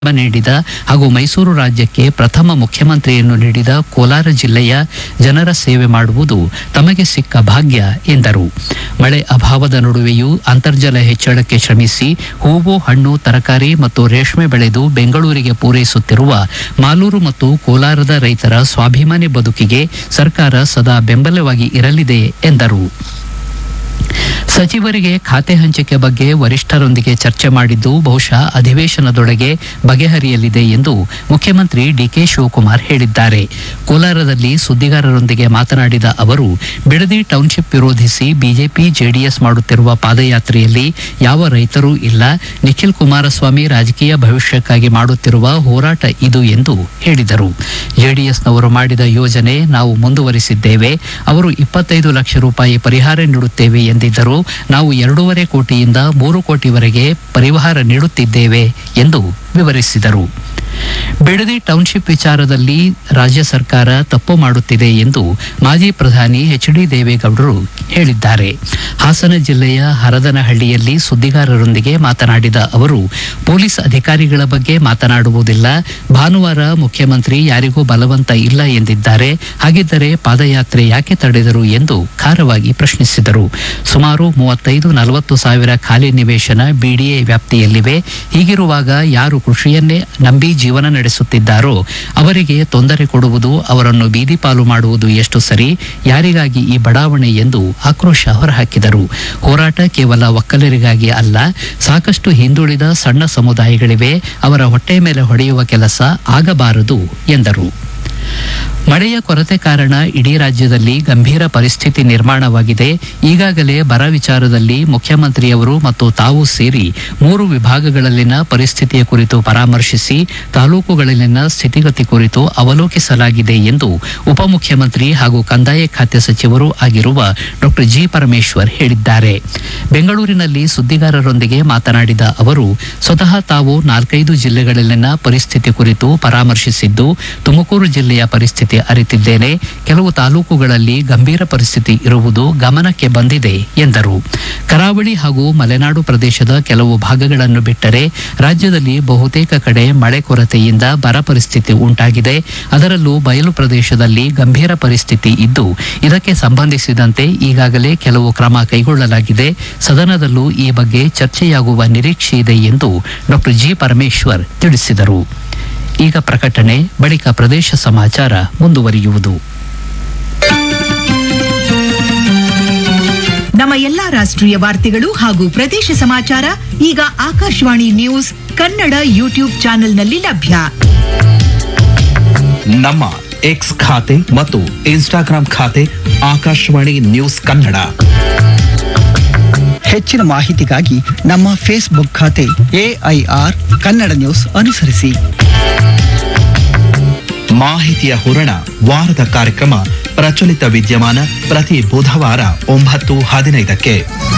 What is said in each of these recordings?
ನೀಡಿದ ಹಾಗೂ ಮೈಸೂರು ರಾಜ್ಯಕ್ಕೆ ಪ್ರಥಮ ಮುಖ್ಯಮಂತ್ರಿಯನ್ನು ನೀಡಿದ ಕೋಲಾರ ಜಿಲ್ಲೆಯ ಜನರ ಸೇವೆ ಮಾಡುವುದು ತಮಗೆ ಸಿಕ್ಕ ಭಾಗ್ಯ ಎಂದರು ಮಳೆ ಅಭಾವದ ನಡುವೆಯೂ ಅಂತರ್ಜಲ ಹೆಚ್ಚಳಕ್ಕೆ ಶ್ರಮಿಸಿ ಹೂವು ಹಣ್ಣು ತರಕಾರಿ ಮತ್ತು ರೇಷ್ಮೆ ಬೆಳೆದು ಬೆಂಗಳೂರಿಗೆ ಪೂರೈಸುತ್ತಿರುವ ಮಾಲೂರು ಮತ್ತು ಕೋಲಾರದ ರೈತರ ಸ್ವಾಭಿಮಾನಿ ಬದುಕಿಗೆ ಸರ್ಕಾರ ಸದಾ ಬೆಂಬಲವಾಗಿ ಇರಲಿದೆ ಎಂದರು ಸಚಿವರಿಗೆ ಖಾತೆ ಹಂಚಿಕೆ ಬಗ್ಗೆ ವರಿಷ್ಠರೊಂದಿಗೆ ಚರ್ಚೆ ಮಾಡಿದ್ದು ಬಹುಶಃ ಅಧಿವೇಶನದೊಳಗೆ ಬಗೆಹರಿಯಲಿದೆ ಎಂದು ಮುಖ್ಯಮಂತ್ರಿ ಡಿಕೆ ಶಿವಕುಮಾರ್ ಹೇಳಿದ್ದಾರೆ ಕೋಲಾರದಲ್ಲಿ ಸುದ್ದಿಗಾರರೊಂದಿಗೆ ಮಾತನಾಡಿದ ಅವರು ಬಿಡದಿ ಟೌನ್ಶಿಪ್ ವಿರೋಧಿಸಿ ಬಿಜೆಪಿ ಜೆಡಿಎಸ್ ಮಾಡುತ್ತಿರುವ ಪಾದಯಾತ್ರೆಯಲ್ಲಿ ಯಾವ ರೈತರೂ ಇಲ್ಲ ನಿಖಿಲ್ ಕುಮಾರಸ್ವಾಮಿ ರಾಜಕೀಯ ಭವಿಷ್ಯಕ್ಕಾಗಿ ಮಾಡುತ್ತಿರುವ ಹೋರಾಟ ಇದು ಎಂದು ಹೇಳಿದರು ಜೆಡಿಎಸ್ನವರು ಮಾಡಿದ ಯೋಜನೆ ನಾವು ಮುಂದುವರಿಸಿದ್ದೇವೆ ಅವರು ಇಪ್ಪತ್ತೈದು ಲಕ್ಷ ರೂಪಾಯಿ ಪರಿಹಾರ ನೀಡುತ್ತೇವೆ ಎಂದಿದ್ದರು ನಾವು ಎರಡೂವರೆ ಕೋಟಿಯಿಂದ ಮೂರು ಕೋಟಿವರೆಗೆ ಪರಿಹಾರ ನೀಡುತ್ತಿದ್ದೇವೆ ಎಂದು ವಿವರಿಸಿದರು ಬಿಡದಿ ಟೌನ್ಶಿಪ್ ವಿಚಾರದಲ್ಲಿ ರಾಜ್ಯ ಸರ್ಕಾರ ತಪ್ಪು ಮಾಡುತ್ತಿದೆ ಎಂದು ಮಾಜಿ ಪ್ರಧಾನಿ ಎಚ್ ಡಿ ದೇವೇಗೌಡರು ಹೇಳಿದ್ದಾರೆ ಹಾಸನ ಜಿಲ್ಲೆಯ ಹರದನಹಳ್ಳಿಯಲ್ಲಿ ಸುದ್ದಿಗಾರರೊಂದಿಗೆ ಮಾತನಾಡಿದ ಅವರು ಪೊಲೀಸ್ ಅಧಿಕಾರಿಗಳ ಬಗ್ಗೆ ಮಾತನಾಡುವುದಿಲ್ಲ ಭಾನುವಾರ ಮುಖ್ಯಮಂತ್ರಿ ಯಾರಿಗೂ ಬಲವಂತ ಇಲ್ಲ ಎಂದಿದ್ದಾರೆ ಹಾಗಿದ್ದರೆ ಪಾದಯಾತ್ರೆ ಯಾಕೆ ತಡೆದರು ಎಂದು ಖಾರವಾಗಿ ಪ್ರಶ್ನಿಸಿದರು ಸುಮಾರು ಮೂವತ್ತೈದು ನಲವತ್ತು ಸಾವಿರ ಖಾಲಿ ನಿವೇಶನ ಬಿಡಿಎ ವ್ಯಾಪ್ತಿಯಲ್ಲಿವೆ ಹೀಗಿರುವಾಗ ಯಾರು ಕೃಷಿಯನ್ನೇ ನಂಬಿ ಜೀವನ ನಡೆಸುತ್ತಿದ್ದಾರೋ ಅವರಿಗೆ ತೊಂದರೆ ಕೊಡುವುದು ಅವರನ್ನು ಬೀದಿ ಪಾಲು ಮಾಡುವುದು ಎಷ್ಟು ಸರಿ ಯಾರಿಗಾಗಿ ಈ ಬಡಾವಣೆ ಎಂದು ಆಕ್ರೋಶ ಹೊರಹಾಕಿದರು ಹೋರಾಟ ಕೇವಲ ಒಕ್ಕಲರಿಗಾಗಿ ಅಲ್ಲ ಸಾಕಷ್ಟು ಹಿಂದುಳಿದ ಸಣ್ಣ ಸಮುದಾಯಗಳಿವೆ ಅವರ ಹೊಟ್ಟೆ ಮೇಲೆ ಹೊಡೆಯುವ ಕೆಲಸ ಆಗಬಾರದು ಎಂದರು ಮಳೆಯ ಕೊರತೆ ಕಾರಣ ಇಡೀ ರಾಜ್ಯದಲ್ಲಿ ಗಂಭೀರ ಪರಿಸ್ಥಿತಿ ನಿರ್ಮಾಣವಾಗಿದೆ ಈಗಾಗಲೇ ಬರ ವಿಚಾರದಲ್ಲಿ ಮುಖ್ಯಮಂತ್ರಿಯವರು ಮತ್ತು ತಾವು ಸೇರಿ ಮೂರು ವಿಭಾಗಗಳಲ್ಲಿನ ಪರಿಸ್ಥಿತಿಯ ಕುರಿತು ಪರಾಮರ್ಶಿಸಿ ತಾಲೂಕುಗಳಲ್ಲಿನ ಸ್ಥಿತಿಗತಿ ಕುರಿತು ಅವಲೋಕಿಸಲಾಗಿದೆ ಎಂದು ಉಪಮುಖ್ಯಮಂತ್ರಿ ಹಾಗೂ ಕಂದಾಯ ಖಾತೆ ಸಚಿವರು ಆಗಿರುವ ಡಾಕ್ಟರ್ ಜಿ ಪರಮೇಶ್ವರ್ ಹೇಳಿದ್ದಾರೆ ಬೆಂಗಳೂರಿನಲ್ಲಿ ಸುದ್ದಿಗಾರರೊಂದಿಗೆ ಮಾತನಾಡಿದ ಅವರು ಸ್ವತಃ ತಾವು ನಾಲ್ಕೈದು ಜಿಲ್ಲೆಗಳಲ್ಲಿನ ಪರಿಸ್ಥಿತಿ ಕುರಿತು ಪರಾಮರ್ಶಿಸಿದ್ದು ತುಮಕೂರು ಜಿಲ್ಲೆಯ ಪರಿಸ್ಥಿತಿ ಅರಿತಿದ್ದೇನೆ ಕೆಲವು ತಾಲೂಕುಗಳಲ್ಲಿ ಗಂಭೀರ ಪರಿಸ್ಥಿತಿ ಇರುವುದು ಗಮನಕ್ಕೆ ಬಂದಿದೆ ಎಂದರು ಕರಾವಳಿ ಹಾಗೂ ಮಲೆನಾಡು ಪ್ರದೇಶದ ಕೆಲವು ಭಾಗಗಳನ್ನು ಬಿಟ್ಟರೆ ರಾಜ್ಯದಲ್ಲಿ ಬಹುತೇಕ ಕಡೆ ಮಳೆ ಕೊರತೆಯಿಂದ ಬರ ಪರಿಸ್ಥಿತಿ ಉಂಟಾಗಿದೆ ಅದರಲ್ಲೂ ಬಯಲು ಪ್ರದೇಶದಲ್ಲಿ ಗಂಭೀರ ಪರಿಸ್ಥಿತಿ ಇದ್ದು ಇದಕ್ಕೆ ಸಂಬಂಧಿಸಿದಂತೆ ಈಗಾಗಲೇ ಕೆಲವು ಕ್ರಮ ಕೈಗೊಳ್ಳಲಾಗಿದೆ ಸದನದಲ್ಲೂ ಈ ಬಗ್ಗೆ ಚರ್ಚೆಯಾಗುವ ನಿರೀಕ್ಷೆ ಇದೆ ಎಂದು ಡಾಕ್ಟರ್ ಜಿ ಪರಮೇಶ್ವರ್ ತಿಳಿಸಿದರು ಈಗ ಪ್ರಕಟಣೆ ಬಳಿಕ ಪ್ರದೇಶ ಸಮಾಚಾರ ಮುಂದುವರಿಯುವುದು ನಮ್ಮ ಎಲ್ಲಾ ರಾಷ್ಟ್ರೀಯ ವಾರ್ತೆಗಳು ಹಾಗೂ ಪ್ರದೇಶ ಸಮಾಚಾರ ಈಗ ಆಕಾಶವಾಣಿ ನ್ಯೂಸ್ ಕನ್ನಡ ಯೂಟ್ಯೂಬ್ ಚಾನೆಲ್ನಲ್ಲಿ ಲಭ್ಯ ನಮ್ಮ ಎಕ್ಸ್ ಖಾತೆ ಮತ್ತು ಇನ್ಸ್ಟಾಗ್ರಾಂ ಖಾತೆ ಆಕಾಶವಾಣಿ ನ್ಯೂಸ್ ಕನ್ನಡ ಹೆಚ್ಚಿನ ಮಾಹಿತಿಗಾಗಿ ನಮ್ಮ ಫೇಸ್ಬುಕ್ ಖಾತೆ ಎಐಆರ್ ಕನ್ನಡ ನ್ಯೂಸ್ ಅನುಸರಿಸಿ ಮಾಹಿತಿಯ ಹೂರಣ ವಾರದ ಕಾರ್ಯಕ್ರಮ ಪ್ರಚಲಿತ ವಿದ್ಯಮಾನ ಪ್ರತಿ ಬುಧವಾರ ಒಂಬತ್ತು ಹದಿನೈದಕ್ಕೆ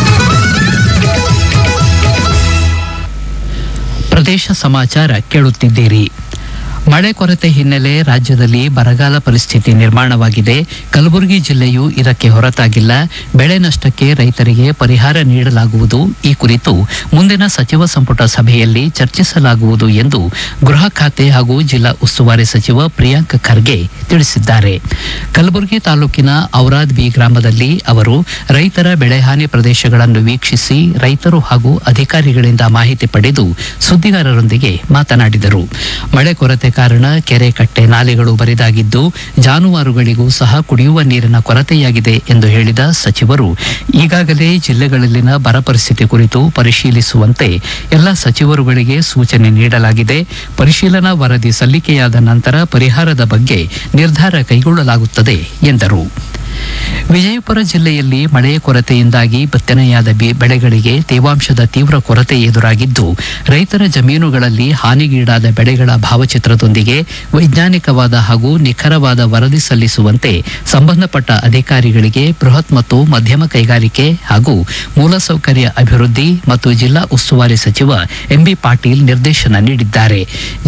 ಪ್ರದೇಶ ಸಮಾಚಾರ ಕೇಳುತ್ತಿದ್ದೀರಿ ಮಳೆ ಕೊರತೆ ಹಿನ್ನೆಲೆ ರಾಜ್ಯದಲ್ಲಿ ಬರಗಾಲ ಪರಿಸ್ಥಿತಿ ನಿರ್ಮಾಣವಾಗಿದೆ ಕಲಬುರಗಿ ಜಿಲ್ಲೆಯು ಇದಕ್ಕೆ ಹೊರತಾಗಿಲ್ಲ ಬೆಳೆ ನಷ್ಟಕ್ಕೆ ರೈತರಿಗೆ ಪರಿಹಾರ ನೀಡಲಾಗುವುದು ಈ ಕುರಿತು ಮುಂದಿನ ಸಚಿವ ಸಂಪುಟ ಸಭೆಯಲ್ಲಿ ಚರ್ಚಿಸಲಾಗುವುದು ಎಂದು ಗೃಹ ಖಾತೆ ಹಾಗೂ ಜಿಲ್ಲಾ ಉಸ್ತುವಾರಿ ಸಚಿವ ಪ್ರಿಯಾಂಕ್ ಖರ್ಗೆ ತಿಳಿಸಿದ್ದಾರೆ ಕಲಬುರಗಿ ತಾಲೂಕಿನ ಔರಾದ್ ಬಿ ಗ್ರಾಮದಲ್ಲಿ ಅವರು ರೈತರ ಬೆಳೆಹಾನಿ ಪ್ರದೇಶಗಳನ್ನು ವೀಕ್ಷಿಸಿ ರೈತರು ಹಾಗೂ ಅಧಿಕಾರಿಗಳಿಂದ ಮಾಹಿತಿ ಪಡೆದು ಸುದ್ದಿಗಾರರೊಂದಿಗೆ ಮಾತನಾಡಿದರು ಮಳೆ ಕೊರತೆ ಕಾರಣ ಕೆರೆ ಕಟ್ಟೆ ನಾಲೆಗಳು ಬರಿದಾಗಿದ್ದು ಜಾನುವಾರುಗಳಿಗೂ ಸಹ ಕುಡಿಯುವ ನೀರಿನ ಕೊರತೆಯಾಗಿದೆ ಎಂದು ಹೇಳಿದ ಸಚಿವರು ಈಗಾಗಲೇ ಜಿಲ್ಲೆಗಳಲ್ಲಿನ ಬರ ಪರಿಸ್ಥಿತಿ ಕುರಿತು ಪರಿಶೀಲಿಸುವಂತೆ ಎಲ್ಲ ಸಚಿವರುಗಳಿಗೆ ಸೂಚನೆ ನೀಡಲಾಗಿದೆ ಪರಿಶೀಲನಾ ವರದಿ ಸಲ್ಲಿಕೆಯಾದ ನಂತರ ಪರಿಹಾರದ ಬಗ್ಗೆ ನಿರ್ಧಾರ ಕೈಗೊಳ್ಳಲಾಗುತ್ತದೆ ಎಂದರು ವಿಜಯಪುರ ಜಿಲ್ಲೆಯಲ್ಲಿ ಮಳೆಯ ಕೊರತೆಯಿಂದಾಗಿ ಬಿತ್ತನೆಯಾದ ಬಿ- ಬೆಳೆಗಳಿಗೆ ತೇವಾಂಶದ ತೀವ್ರ ಕೊರತೆ ಎದುರಾಗಿದ್ದು ರೈತರ ಜಮೀನುಗಳಲ್ಲಿ ಹಾನಿಗೀಡಾದ ಬೆಳೆಗಳ ಭಾವಚಿತ್ರದೊಂದಿಗೆ ವೈಜ್ಞಾನಿಕವಾದ ಹಾಗೂ ನಿಖರವಾದ ವರದಿ ಸಲ್ಲಿಸುವಂತೆ ಸಂಬಂಧಪಟ್ಟ ಅಧಿಕಾರಿಗಳಿಗೆ ಬೃಹತ್ ಮತ್ತು ಮಧ್ಯಮ ಕೈಗಾರಿಕೆ ಹಾಗೂ ಮೂಲಸೌಕರ್ಯ ಅಭಿವೃದ್ಧಿ ಮತ್ತು ಜಿಲ್ಲಾ ಉಸ್ತುವಾರಿ ಸಚಿವ ಎಂಬಿ ಪಾಟೀಲ್ ನಿರ್ದೇಶನ ನೀಡಿದ್ದಾರೆ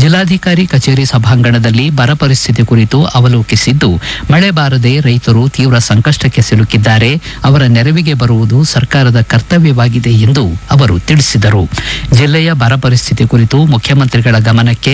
ಜಿಲ್ಲಾಧಿಕಾರಿ ಕಚೇರಿ ಸಭಾಂಗಣದಲ್ಲಿ ಬರ ಪರಿಸ್ಥಿತಿ ಕುರಿತು ಅವಲೋಕಿಸಿದ್ದು ಮಳೆ ಬಾರದೆ ರೈತರು ತೀವ್ರ ತೀವ್ರ ಸಂಕಷ್ಟಕ್ಕೆ ಸಿಲುಕಿದ್ದಾರೆ ಅವರ ನೆರವಿಗೆ ಬರುವುದು ಸರ್ಕಾರದ ಕರ್ತವ್ಯವಾಗಿದೆ ಎಂದು ಅವರು ತಿಳಿಸಿದರು ಜಿಲ್ಲೆಯ ಬರ ಪರಿಸ್ಥಿತಿ ಕುರಿತು ಮುಖ್ಯಮಂತ್ರಿಗಳ ಗಮನಕ್ಕೆ